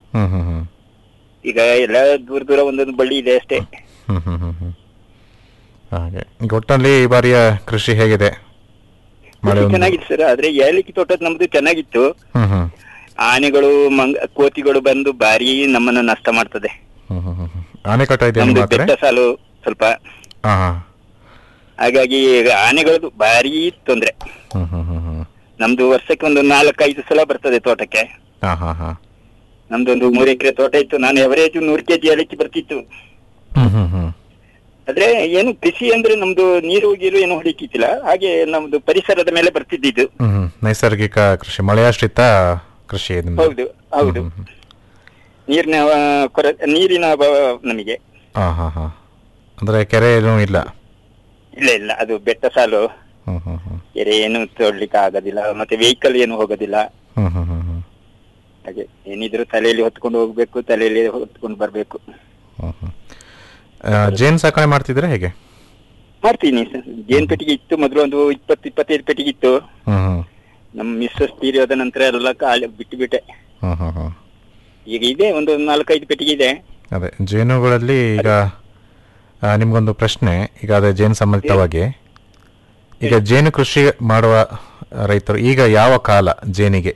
ಹ್ಮ್ ಹ್ಮ್ ಹ್ಮ್ ಈಗ ಎಲ್ಲ ದೂರ ದೂರ ಒಂದೊಂದು ಬಳ್ಳಿ ಇದೆ ಅಷ್ಟೇ ಹ್ಮ್ ಹ್ಮ್ ಹ್ಮ್ ಹ್ಮ್ ಹಾಗೆ ಈಗ ಒಟ್ಟಲ್ಲಿ ಈ ಬಾರಿಯ ಕೃಷಿ ಹೇಗಿದೆ ಮಳೆ ಒಂದು- ಚೆನ್ನಾಗಿತ್ತು ಸರ್ ಆದ್ರೆ ಏಲಕ್ಕಿ ತೋಟದ ನಮ್ದು ಚೆನ್ನಾಗಿತ್ತು ಹ್ಮ್ ಹ್ಮ್ ಆನೆಗಳು ಮಂಗ ಕೋತಿಗಳು ಬಂದು ಭಾರಿ ನಮ್ಮನ್ನ ನಷ್ಟ ಮಾಡ್ತದೆ ಹ್ಮ್ ಹ್ಮ್ ಹ್ಮ್ ಹ್ಮ್. ಆನೆಕಟ್ಟ ಇದೆಯಾ ನಮ್ದು ನಿಮ್ಮ ಹತ್ರ ಬೆಟ್ಟ ಸಾಲು ಸ್ವಲ್ಪ ಹಾ ಹಾ ಹಾಗಾಗಿ ಈಗ ಆನೆಗಳದ್ದು ಭಾರಿ ತೊಂದ್ರೆ ಹ್ಮ್ ಹ್ಮ್ ಹ್ಮ್ ಹ್ಮ್ ನಮ್ದು ವರ್ಷಕ್ಕೆ ಒಂದು ನಾಲ್ಕೈದು ಸಲ ಬರ್ತದೆ ತೋಟಕ್ಕೆ ಹಾ ಹಾ ಹಾ ನಮ್ದೊಂದು ಮೂರು ಎಕರೆ ತೋಟ ಇತ್ತು ನಾನು ಎವರೇಜ್ ನೂರು ಕೆಜಿ ಏಲಕ್ಕಿ ಬರ್ತಿತ್ತು ಹ್ಮ್ ಹ್ಮ್ ಹ್ಮ್ ಆದ್ರೆ ಏನು ಕೃಷಿ ಅಂದ್ರೆ ನಮ್ದು ನೀರು ಗೀರು ಏನು ಹೊಡಿತಿತ್ತಿಲ್ಲ ಹಾಗೆ ನಮ್ದು ಪರಿಸರದ ಮೇಲೆ ಬರ್ತಿದ್ದಿದ್ದು ಹ್ಮ್ ಹ್ಮ್. ನೈಸರ್ಗಿಕ ಕೃಷಿ ಮಳೆಯಾಶ್ರಿತ ಕೃಷಿ ನಿಮ್ದು. ಹೌದು ಹೌದು ಹ್ಮ್ ಹ್ಮ್ ನೀರಿನ ಆ, ಕೊರ ನೀರಿನ ಅಭಾವ ನಮಗೆ ಹಾ ಹಾ ಹಾ ಅಂದ್ರೆ ಕೆರೆ ಏನೂ ಇಲ್ಲ ಇಲ್ಲ ಇಲ್ಲ ಅದು ಬೆಟ್ಟ ಸಾಲು ಹ್ಮ್ ಹ್ಮ್ ಹ್ಮ್ ಕೆರೆ ಏನು ತೊಡ್ಲಿಕ್ಕೆ ಆಗೋದಿಲ್ಲ ಮತ್ತೆ ವೆಹಿಕಲ್ ಏನು ಹೋಗೋದಿಲ್ಲ ಹ್ಮ್ ಹ್ಮ್ ಹ್ಮ್ ಹ್ಮ್ ಹಾಗೆ ಏನಿದ್ರು ತಲೆಯಲ್ಲಿ ಹೊತ್ಕೊಂಡು ಹೋಗ್ಬೇಕು ತಲೆಯಲ್ಲಿ ಹೊತ್ಕೊಂಡು ಬರ್ಬೇಕು ಹ್ಮ್ ಹ್ಮ್. ಆ, ಜೇನ್ ಸಾಕಣೆ ಮಾಡ್ತಿದ್ರೆ ಹೇಗೆ ಮಾಡ್ತೀನಿ ಸರ್ ಜೇನ್ ಪೆಟ್ಟಿಗೆ ಇತ್ತು ಮೊದಲು ಒಂದು ಇಪ್ಪತ್ತು ಇಪ್ಪತ್ತೈದು ಪೆಟ್ಟಿಗೆ ಇತ್ತು ಹ್ಮ್ ಹ್ಮ್ ನಮ್ಮ ಮಿಸ್ಸಸ್ ತೀರಿಯೋದ ನಂತರ ಎಲ್ಲ ಖಾಲಿ ಬಿಟ್ಟು ಬಿಟ್ಟೆ ಹ್ಮ್ ಹ್ಮ್ ಹ್ಮ್ ಈಗ ಇದೆ ಒಂದು ನಾಲ್ಕೈದು ಪೆಟ್ಟಿಗೆ ಇದೆ ಅದೇ ಜೇನುಗಳಲ್ಲಿ ಈಗ ಆ, ನಿಮ್ಗೊಂದು ಪ್ರಶ್ನೆ ಈಗ ಅದೇ ಜೇನು ಸಂಬಂಧಿತವಾಗಿ ಈಗ ಜೇನು ಕೃಷಿ ಮಾಡುವ ರೈತರು ಈಗ ಯಾವ ಕಾಲ ಜೇನಿಗೆ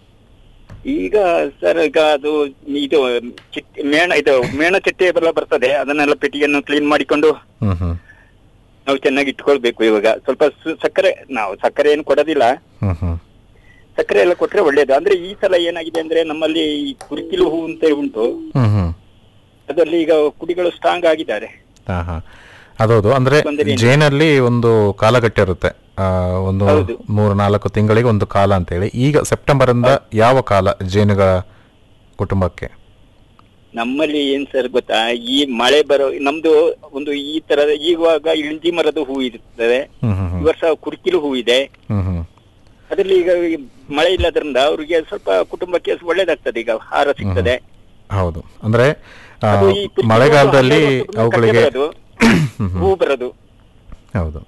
ಈಗ ಸರ್ ಈಗ ಅದು ಇದು ಚಿಟ್ಟೆ ಮೇಣ ಇದು ಮೇಣ ಚಿಟ್ಟೆ ಎಲ್ಲ ಬರ್ತದೆ ಅದನ್ನೆಲ್ಲ ಪೆಟ್ಟಿಗೆಯನ್ನು ಕ್ಲೀನ್ ಮಾಡಿಕೊಂಡು ಹ್ಮ್ ಹ್ಮ್ ನಾವು ಚೆನ್ನಾಗಿ ಇಟ್ಕೊಳ್ಬೇಕು ಇವಾಗ ಸ್ವಲ್ಪ ಸು- ಸಕ್ಕರೆ ನಾವು ಸಕ್ಕರೆ ಏನು ಕೊಡೋದಿಲ್ಲ ಹ್ಮ್ ಹ್ಮ್ ಸಕ್ಕರೆ ಎಲ್ಲ ಕೊಟ್ರೆ ಒಳ್ಳೇದು ಅಂದ್ರೆ ಈ ಸಲ ಏನಾಗಿದೆ ಅಂದ್ರೆ ನಮ್ಮಲ್ಲಿ ಈ ಕುರಿಕಿಲು ಹೂ ಅಂತ ಉಂಟು ಹ್ಮ್ ಹ್ಮ್ ಅದರಲ್ಲಿ ಈಗ ಕುಡಿಗಳು ಸ್ಟ್ರಾಂಗ್ ಆಗಿದ್ದಾರೆ ಹಾ ಹಾ ಅದೌದು ಅಂದ್ರೆ ತೊಂದರೆ ಏನಿಲ್ಲ. ಜೇನಲ್ಲಿ ಒಂದು ಕಾಲಗಟ್ಟೆ ಇರುತ್ತೆ ಆ, ಒಂದು ಹೌದು. ಮೂರು ನಾಲ್ಕು ತಿಂಗಳಿಗೆ ಒಂದು ಕಾಲ ಅಂತ ಹೇಳಿ ಈಗ ಸೆಪ್ಟೆಂಬರ್ ಇಂದ ಯಾವ ಕಾಲ ಜೇನುಗಳ ಕುಟುಂಬಕ್ಕೆ ನಮ್ಮಲ್ಲಿ ಏನ್ ಸರ್ ಗೊತ್ತಾ ಈ ಮಳೆ ಬರೋ ನಮ್ದು ಒಂದು ಈ ತರದ ಈವಾಗ ಇಳಿಂಜಿ ಮರದ ಹೂ ಇರ್ತದೆ ಹ್ಮ್ ಹ್ಮ್ ಈ ಹ್ಮ್ ವರ್ಷ ಕುರ್ಕಿಲು ಹೂ ಇದೆ ಹ್ಮ್ ಹ್ಮ್ ಅದರಲ್ಲಿ ಈಗ ಈ ಮಳೆ ಇಲ್ಲದ್ರಿಂದ ಅವ್ರಿಗೆ ಸ್ವಲ್ಪ ಕುಟುಂಬಕ್ಕೆ ಒಳ್ಳೇದಾಗ್ತದೆ ಈಗ ಆಹಾರ ಸಿಗ್ತದೆ ಹೌದು ಅಂದ್ರೆ ಆ, ಅದು ಈ ಕುರ್ಕಿಲು ಮಳೆಗಾಲದಲ್ಲಿ ಹಣ್ಣು ಹಣ್ಣು ಅವುಗಳಿಗೆ ಕಟ್ಟೆ ಬರೋದು, ಹ್ಮ್ ಹ್ಮ್. ಹೂ ಬರೋದು ಹೌದು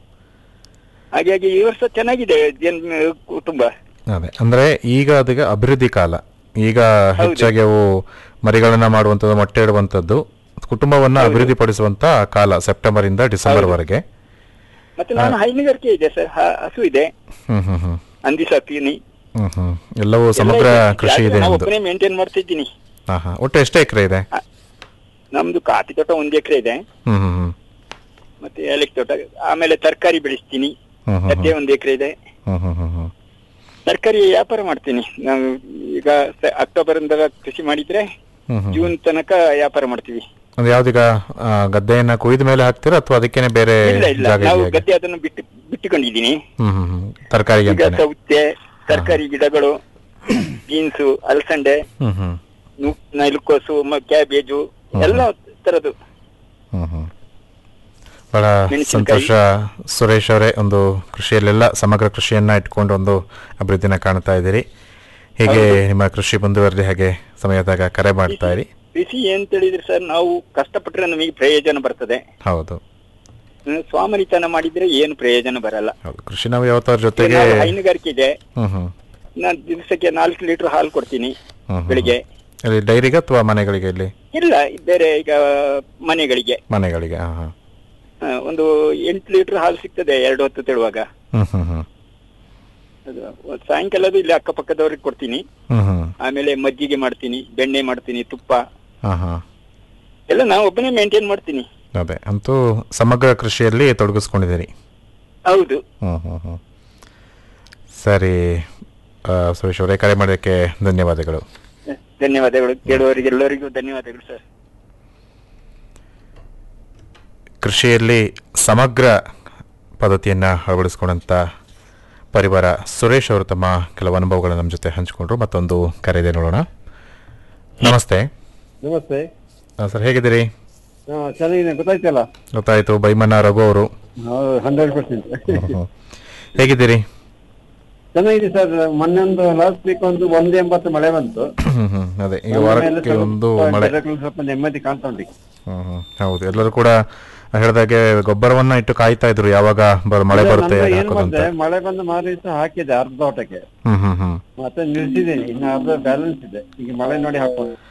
ಹಾಗಾಗಿ ಈ ವರ್ಷ ಚೆನ್ನಾಗಿದೆ ಜನ್ ಕುಟುಂಬ ಅದೇ ಅಂದ್ರೆ ಈಗ ಅದಕ್ಕೆ ಅಭಿವೃದ್ಧಿ ಕಾಲ ಈಗ ಹೆಚ್ಚಾಗಿ ಅವು ಮರಿಗಳನ್ನ ಮಾಡುವಂಥದ್ದು ಮೊಟ್ಟೆ ಇಡುವಂಥದ್ದು ಕುಟುಂಬವನ್ನ ಅಭಿವೃದ್ಧಿ ಪಡಿಸುವಂತ ಕಾಲ ಸೆಪ್ಟೆಂಬರ್ ಇಂದ ಡಿಸೆಂಬರ್ ವರೆಗೆ ಮತ್ತೆ ನಾನು ಹೈನುಗಾರಿಕೆ ಇದೆ ಸರ್ ಹ- ಹಸು ಇದೆ ಹ್ಮ್ ಹ್ಮ್ ಹ್ಮ್ ಹಂದಿ ಸಾಕ್ತೀನಿ ಹ್ಮ್ ಹ್ಮ್ ಎಲ್ಲವೂ ಸಮಗ್ರ ಎಲ್ಲ ಇದೆ. ಕೃಷಿ ಇದೆ ನಾನು ನಿಮ್ದು ಒಬ್ಬನೇ ಮೇಂಟೈನ್ ಮಾಡ್ತಿದ್ದೀನಿ ಹಾ ಹಾ ಒಟ್ಟು ಎಷ್ಟು ಎಕರೆ ಇದೆ ನಮ್ದು ಕಾಫಿ ತೋಟ ಒಂದ್ ಎಕರೆ ಇದೆ ಹ್ಮ್ ಹ್ಮ್ ಹ್ಮ್ ಮತ್ತೆ ಏಲಕ್ಕಿ ತೋಟ ಆಮೇಲೆ ತರಕಾರಿ ಬೆಳೆಸ್ತೀನಿ ಹ್ಮ್ ಹ್ಮ್ ಗದ್ದೆ ಒಂದ್ ಎಕರೆ ಇದೆ ಹ್ಮ್ ಹ್ಮ್ ಹ್ಮ್ ಹ್ಮ್ ತರಕಾರಿ ವ್ಯಾಪಾರ ಮಾಡ್ತೀನಿ ನಾವು ಈಗ ಸ- ಅಕ್ಟೋಬರ್ ಇಂದ ಕೃಷಿ ಮಾಡಿದ್ರೆ ಹ್ಮ್ ಹ್ಮ್ ಜೂನ್ ತನಕ ವ್ಯಾಪಾರ ಮಾಡ್ತೀವಿ ಅಂದ್ರೆ ಯಾವ್ದೀಗ ಆ, ಗದ್ದೆಯನ್ನ ಕೊಯ್ದ ಮೇಲೆ ಹಾಕ್ತೀರಾ ಅಥವಾ ಅದಕ್ಕೇನೆ ಬೇರೆ ಇಲ್ಲ ಇಲ್ಲ ಜಾಗ ನಾವು ಇದೆಯಾ? ಗದ್ದೆ ಅದನ್ನು ಬಿಟ್ಟು ಬಿಟ್ಟುಕೊಂಡಿದ್ದೀನಿ ಹ್ಮ್ ಹ್ಮ್ ಹ್ಮ್ ತರಕಾರಿಗೆ ಈಗ ಅಂತಾನೆ ಸೌತೆ ತರಕಾರಿ ಗಿಡಗಳು ಬೀನ್ಸು ಅಲಸಂಡೆ ಹ್ಮ್ ಹ್ಮ್ ನು- ನೈಲುಕೋಸು ಮ- ಕ್ಯಾಬೇಜು ಎಲ್ಲ ತರದ್ದು ಹ್ಮ್ ಹ್ಮ್ ಬಹಳ ಮೆಣಸಿನಕಾಯಿ. ಸಂತೋಷ ಸುರೇಶ್ ಅವರೇ ಒಂದು ಕೃಷಿಯಲ್ಲೆಲ್ಲ ಸಮಗ್ರ ಕೃಷಿಯನ್ನ ಇಟ್ಕೊಂಡು ಒಂದು ಅಭಿವೃದ್ಧಿನ ಕಾಣ್ತಾ ಇದ್ದೀರಿ ಹೀಗೆ ನಿಮ್ಮ ಕೃಷಿ ಮುಂದುವರೆದಿ ಹಾಗೆ ಸಮಯದಾಗ ಕರೆ ಮಾಡ್ತಾ ಇರಿ ಕೃಷಿ ಏನ್ ಹೇಳಿದ್ರೆ ಸರ್ ನಾವು ಕಷ್ಟಪಟ್ರೆ ನಮಗೆ ಪ್ರಯೋಜನ ಬರ್ತದೆ ಹೌದು ಹ್ಮ್, ಸ್ವಾಮರಿತನ ಮಾಡಿದ್ರೆ ಏನು ಪ್ರಯೋಜನ ಬರಲ್ಲ ಹೌದು ಕೃಷಿ ನಾವು ಯಾವತ್ತಾರ ಈಗ ಜೊತೆಗೆ ನಾವು ಹೈನುಗಾರಿಕೆ ಇದೆ ಹ್ಮ್ ಹ್ಮ್ ನಾನು ದಿವಸಕ್ಕೆ ನಾಲ್ಕು ಲೀಟರ್ ಹಾಲು ಕೊಡ್ತೀನಿ ಹ್ಮ್ ಹ್ಮ್. ಬೆಳಿಗ್ಗೆ ಇಲ್ಲಿ ಡೈರಿಗೆ ಅಥವಾ ಮನೆಗಳಿಗೆ ಇಲ್ಲಿ ಇಲ್ಲ ಬೇರೆ ಈಗ ಮನೆಗಳಿಗೆ ಮನೆಗಳಿಗೆ ಹಾ ಹಾ ಆ, ಒಂದು ಎಂಟು ಲೀಟರ್ ಹಾಲು ಸಿಗ್ತದೆ ಎರಡು ಹೊತ್ತು ತೆಳುವಾಗ ಹ್ಮ್ ಹ್ಮ್ ಹ್ಮ್ ಅದು ಸಾಯಂಕಾಲದ ಇಲ್ಲಿ ಅಕ್ಕಪಕ್ಕದವ್ರಿಗೆ ಕೊಡ್ತೀನಿ ಹ್ಮ್ ಹ್ಮ್ ಆಮೇಲೆ ಮಜ್ಜಿಗೆ ಮಾಡ್ತೀನಿ ಬೆಣ್ಣೆ ಮಾಡ್ತೀನಿ ತುಪ್ಪ ಹಾ ಹಾ ಎಲ್ಲ ನಾವು ಒಬ್ಬನೇ ಮೇಂಟೈನ್ ಮಾಡ್ತೀನಿ ಅದೇ ಅಂತೂ ಸಮಗ್ರ ಕೃಷಿಯಲ್ಲಿ ತೊಡಗಿಸ್ಕೊಂಡಿದ್ದೀರಿ ಹೌದು ಹ್ಮ್ ಹ್ಮ್ ಹ್ಮ್ ಸರಿ ಆ, ಸುರೇಶ್ ಅವರೇ ಕರೆ ಮಾಡೋದಕ್ಕೆ ಧನ್ಯವಾದಗಳು ಧನ್ಯವಾದಗಳು ಕೇಳುವವರಿಗೆಲ್ಲರಿಗೂ ಧನ್ಯವಾದಗಳು ಸರ್ ಕೃಷಿಯಲ್ಲಿ ಸಮಗ್ರ ಪದ್ಧತಿಯನ್ನು ಅಳವಡಿಸ್ಕೊಂಡಂಥ ಪರಿವಾರ ಸುರೇಶ್ ಅವರು ತಮ್ಮ ಕೆಲವು ಅನುಭವಗಳನ್ನು ನಮ್ಮ ಜೊತೆ ಹಂಚಿಕೊಂಡ್ರು ಮತ್ತೊಂದು ಕರೆ ಇದೆ ನೋಡೋಣ ನಮಸ್ತೆ ನಮಸ್ತೆ ಸರ್ ಹೇಗಿದ್ದೀರಿ ಹಾ ಚೆನ್ನಾಗಿದೆ ಗೊತ್ತಾಯ್ತಲ್ಲ ಗೊತ್ತಾಯಿತು ಬೈಮಣ್ಣ ರಘು ಅವರು ಹಂಡ್ರೆಡ್ ಪರ್ಸೆಂಟ್ ಹೇಗಿದ್ದೀರಿ ಚೆನ್ನಾಗಿದೆ ಸರ್ ಮೊನ್ನೆ ಒಂದು ಲಾಸ್ಟ್ ವೀಕ್ ಒಂದು ಒಂದು ಎಂಬತ್ತು ಮಳೆ ಬಂತು ಹ್ಮ್ ಹ್ಮ್ ಅದೇ ಈಗ ಆಮೇಲೆ ವಾರಕ್ಕೆ ಸ್ವಲ್ಪ ಒಂದು ಮಳೆ ಗಿಡಗಳು ಸ್ವಲ್ಪ ನೆಮ್ಮದಿ ಕಾಣ್ತಾ ಉಂಟು ಈಗ. ಹ್ಮ್ ಹ್ಮ್ ಹೌದು ಎಲ್ಲರೂ ಕೂಡ ಹೇಳಿದಾಗೆ ಗೊಬ್ಬರವನ್ನ ಇಟ್ಟು ಕಾಯ್ತಾ ಇದ್ರು ಯಾವಾಗ ಬ- ಮಳೆ ಈಗ ಬರುತ್ತೆ ನಂದು ಏನ್ ಹಾಕೋದು ಅಂತ ಮಾಡಿದೆ ಮಳೆ ಬಂದು ಮಾರು ದಿವಸ ಹಾಕಿದೆ ಅರ್ಧ ತೋಟಕ್ಕೆ ಹ್ಮ್ ಹ್ಮ್ ಹ್ಮ್ ಮತ್ತೆ ನಿಲ್ಸಿದ್ದೀನಿ ಇನ್ನು ಅರ್ಧ ಬ್ಯಾಲೆನ್ಸ್ ಇದೆ ಈಗ ಮಳೆ ನೋಡಿ ಹಾಕೋದು